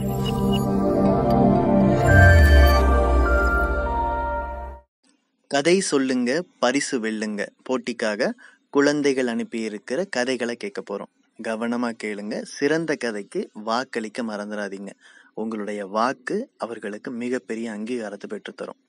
கதை சொல்லுங்க பரிசு வெல்லுங்க போட்டிக்காக குழந்தைகள் அனுப்பியிருக்கிற கதைகளை கேட்க போறோம் கவனமா கேளுங்க சிறந்த கதைக்கு வாக்களிக்க மறந்துடாதீங்க உங்களுடைய வாக்கு அவர்களுக்கு மிகப்பெரிய அங்கீகாரத்தை பெற்றுத்தரும்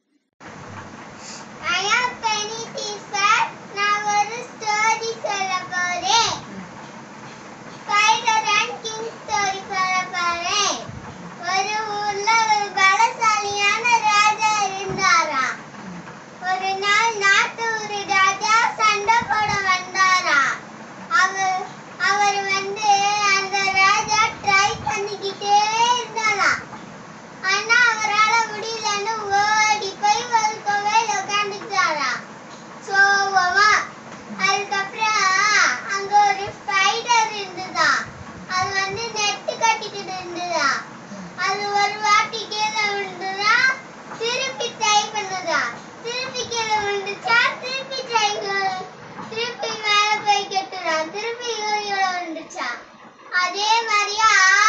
I am Penny Teacher. நான் ஒரு story சொல்லப் போறேன். Spider and King story சொல்லப் போறேன். ஒரு ஊர்ல ஒரு பலசாலியான ராஜா இருந்தாராம். ஒரு நாள் நாட்டு ஒரு ராஜா சண்டை போட வந்தாராம். அவர் அவர் வந்து அந்த ராஜா ட்ரை பண்ணிக்கிட்டே இருந்தாராம் ஆனா அவரால முடியலன்னு ஓடி போய் ஒரு குகையில உட்காந்துட்டாராம் சோகமா அதுக்கப்புறம் அங்க ஒரு ஸ்பைடர் இருந்துதான் அது வந்து நெட்டு கட்டிக்கிட்டு இருந்ததா அது ஒரு வாட்டி கீழே விழுந்துதா திருப்பி ட்ரை பண்ணுதா திருப்பி கீழே விழுந்துச்சா திருப்பி ட்ரை திருப்பி மேல போய் கெட்டுறா திருப்பி கீழே விழுந்துச்சா அதே மாதிரியா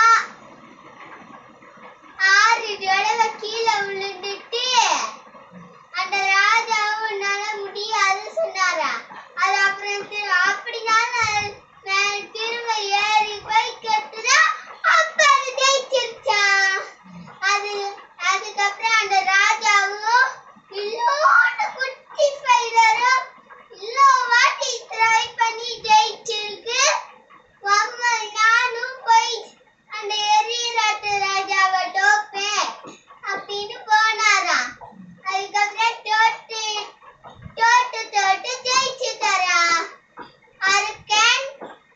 ஆறு தடவை கீழே விழுந்துட்டு அந்த ராஜாவும் உன்னால முடியாது சொன்னாரா அது அப்புறம் திரு அப்படினால மேல திரும்ப ஏறி போய் கெட்டுதா அப்ப அது ஜெயிச்சிருச்சா அது அதுக்கப்புறம் அந்த ராஜாவும் இல்லோன்னு குட்டி ஸ்பைடரும் இல்லோ வாட்டி ட்ரை பண்ணி ஜெயிச்சிருக்கு அம்மா நானும் போய் அந்த எரியராட்டு ராஜாவை டோப்பேன் அப்படின்னு போனாராம் அதுக்கப்புறம் தோட்டு தோட்டு தோட்டு ஜெயிச்சுட்டாரா அரக்கன்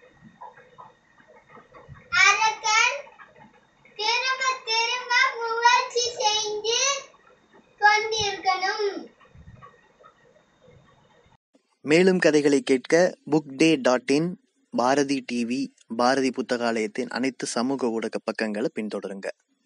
அரக்கன் திரும்ப திரும்ப முயற்சி செஞ்சு கொண்டிருக்கணும் மேலும் கதைகளை கேட்க book day dot in Bharathi TV Bharathi புத்தகாலயத்தின் அனைத்து சமூக ஊடக பக்கங்களை பின்தொடருங்க